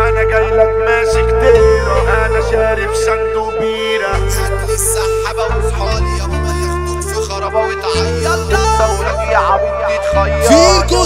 انا جاي لك ماسك تيرة انا شارب صندوق بيرة هاتلي السحابة وصحالي يا بابا ياخدوك في خرابة وتعيط ثورك يا عبيد تتخير فيكو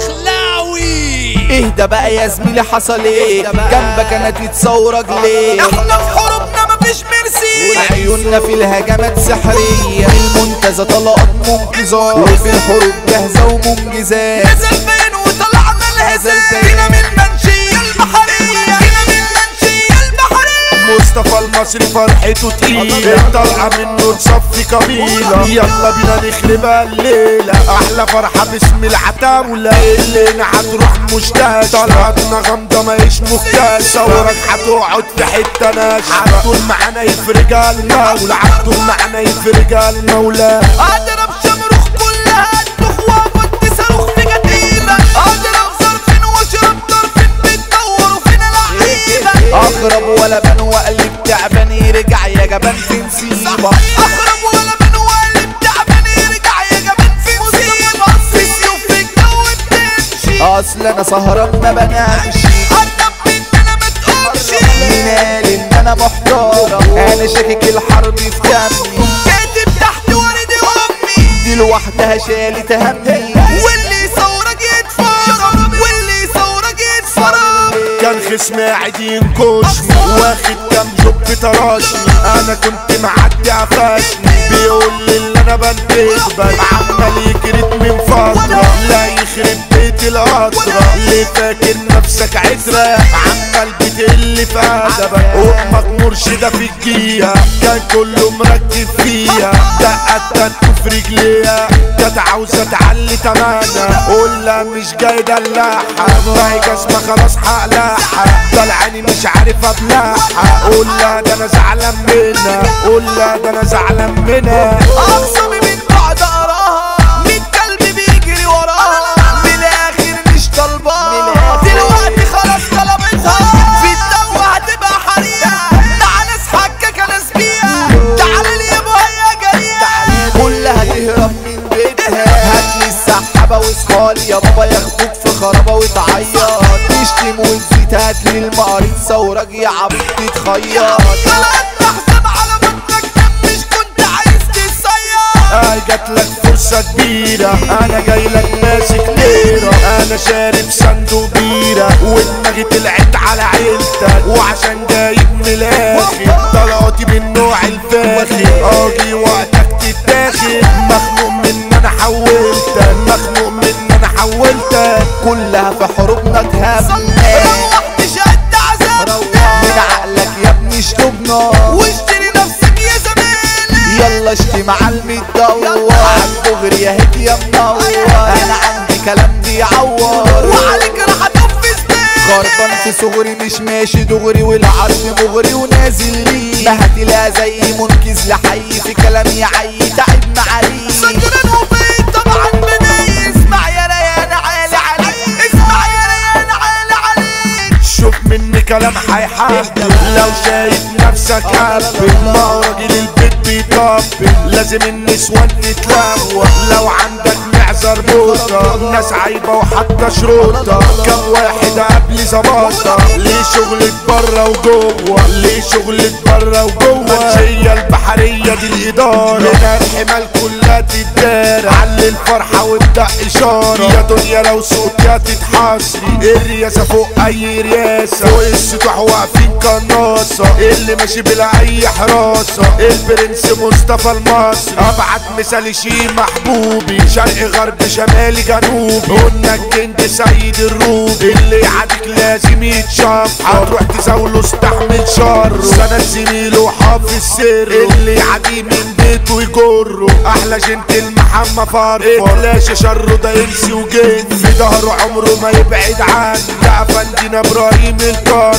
الدخلاوي اهدى بقى يا زميلي حصل ايه جنبك انا تتصورك ليه احنا في حروبنا مفيش مرسي عيوننا في الهجمات سحرية المنتزه طلقات منقذة وفي الحروب جاهزة ومنجزات نزل بين وطلعنا الهزال جينا من المنشية البحرية جينا من المنشية البحرية مصطفى المصري فرحته تقيلة طالعة منه تصفي قبيلة يلا بينا نخربها الليلة أحلى فرحة باسم العتاولة الليلة هتروح مشتاقة طلعتنا غامضة ماهيش مكتاش ثورك هتقعد في حتة ناشفة عبدول معانا يفرجها المولى عبدول معانا يفرجها المولى اضرب شمروخ كلها اطبخ وابد صاروخ في جتيبة اضرب ظرف واشرب طرف بتدور وفينا لعيبة اغرب ولا بان وقلب تعبان يرجع يا جبان في مصيبة اخرب ولا من والد تعبان يرجع يا جبان في مصيبة في سيوف في الجو بتمشي اصل انا سهران ما بنامش قرب من انا ما تقومش مين قال ان انا محتارة انا شاكك الحرب في دمي كاتب تحت ورد امي دي لوحدها شالت همي واللي يصورك يتفرج واللي يصورك يتفرج كان خصمي قاعد ينكشني واخد كام جوب تراشني انا كنت معدي قفشني بيقول لي اللي انا بنتقبل عمال يجرد من فترة لا يخرب بيت القطرة ليه فاكر نفسك عترة عمال بتقل في ادبك امك مرشدة في الجيهة كان كله مركز فيها دقت تنتو في رجليها كانت عاوزة تعلي تمانا قول لها مش جاي دلعها ما هي جسمة خلاص هقلعها طلعاني مش عارف ابلعها قول لها ده انا زعلان منها قول لها ده انا زعلان منها اقسم من بعد اراها ميت كلب بيجري وراها من الاخر مش طالباها دلوقتي خلاص طلبتها في الدو هتبقى حريقة تعال ناس حكاك ناس بيها تعال لي يابا هي جريئة كلها تهرب من بيتها هاتلي السحابة وصحالي يا بابا ياخدوك في خرابة وتعيط تشتم وتزيد هاتلي المقاريض ثورك يا عبيد تتخيط طلعت محسب على بطنك دم مش كنت عايز تتصير اي جات لك فرصة كبيرة انا جاي لك ماسك ليرة انا شارب صندوق بيرة ودماغي طلعت على عيلتك وعشان جايب من الاخر طلعتي من نوع الفاخر اجي وقتك تتاخد مخنوق من انا حولتك مخنوق من انا حولتك كلها في حروبنا تهمنا روحت شد عذاب من عقلك يا ابني اشتبنا واشتري نفسك يا زميلي يلا اشتي معلم الدور عالدغري يا هيك يا منور انا عندي كلام بيعور وعليك راح تنفذ خربان في صغري مش ماشي دغري والعرض مغري ونازل لي ما هتلاقي زي منكز لحي في كلامي عي تعب معالي سكران وفين طبعا بداية اسمع يا ريان عالي عليك اسمع يا ريان عالي عليك شوف مني كلام هيحبب لو شايف نفسك هبل ما هو راجل البيت بيطبل لازم النسوان تتلوى لو عندك معذر بوطة ناس عايبة وحتى شروطة كم واحد قبل ظباطة ليه شغلة برا وجوه ليه شغلة برا وجوه منشية البحرية دي الإدارة من الحمال كلها تتدار علي الفرحة وابدأ إشارة يا دنيا لو صوتي هتتحصري الرياسة فوق أي رياسة فوق السطوح واقفين قناصة اللي ماشي بلا أي حراسة البرنس مصطفى المصري أبعت مثال شي محبوبي شرق غرب شمالي جنوبي قلنا الجند سيد الروبي اللي يعاديك لازم يتشاف هتروح تزاوله استحمل شر سند زميله وحافظ سره اللي يعدي من بيته يجره احلى جنتل محمد فرفر اتلاشى شره ده ينسي وجن في ظهره عمره ما يبعد عنه ده افندينا ابراهيم الكان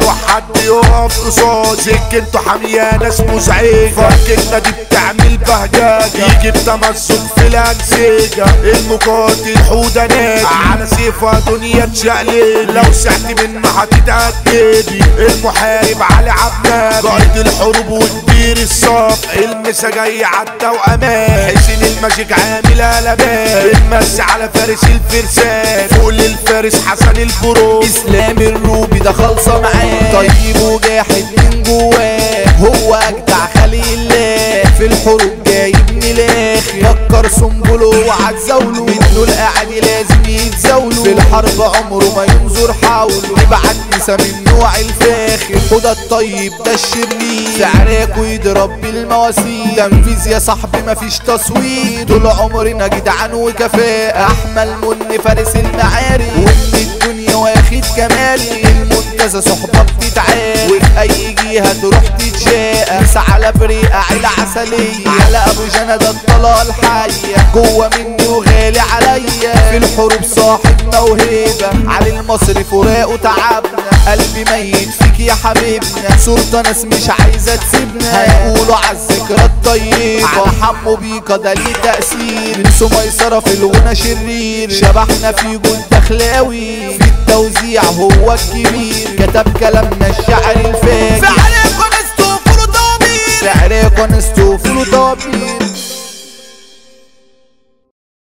ممنوع حد يقف قصاد سكنته حامية ناس مزعجة فكتنا دي بتعمل بهجاجة يجي بتمسك في الأنسجة المقاتل حودة نادي على سيفها دنيا تشقلب لو سعت منه هتتأكدي المحارب علي عبد قائد الحروب وكبير الصف المسا جاي عالتوأمان حسين الماجيك عامل قلبان المس على فارس الفرسان فوق للفارس حسن البرو اسلام الروبي ده خالصه معاه طيب وجاحد من جواه هو اجدع خليل الله في الحروب جايب من الاخر فكر سنبله وعتزاوله منه الاعدي لازم يتزاولوا في الحرب عمره ما ينظر حوله يبعت نسا من نوع الفاخر خد الطيب ده الشرير سعراكوا يضرب بالمواسير تنفيذ يا صاحبي مفيش تصوير طول عمرنا جدعان وكفاءة احمل من فارس المعارك ومن الدنيا واخد كمالي المنتزه صحبة بتتعاد وفي اي جهة تروح تتشاقى مس على بريقة عيلة عسلية على ابو جنى ده الطلال الحية جوه مني وغالي عليا في الحروب صاحب موهبة علي المصري فراقه تعبنا قلبي ميت فيك يا حبيبنا صورة ناس مش عايزة تسيبنا هيقولوا عالذكرى الطيبة على حمو بيكا ده ليه تأثير نسوا ميسرة في الغنى شرير شبحنا في جول دخلاوي في التوزيع هو الكبير كتب كلامنا الشعر الفاجر في عليكم استوفوا ضمير سعركم استوفوا ضمير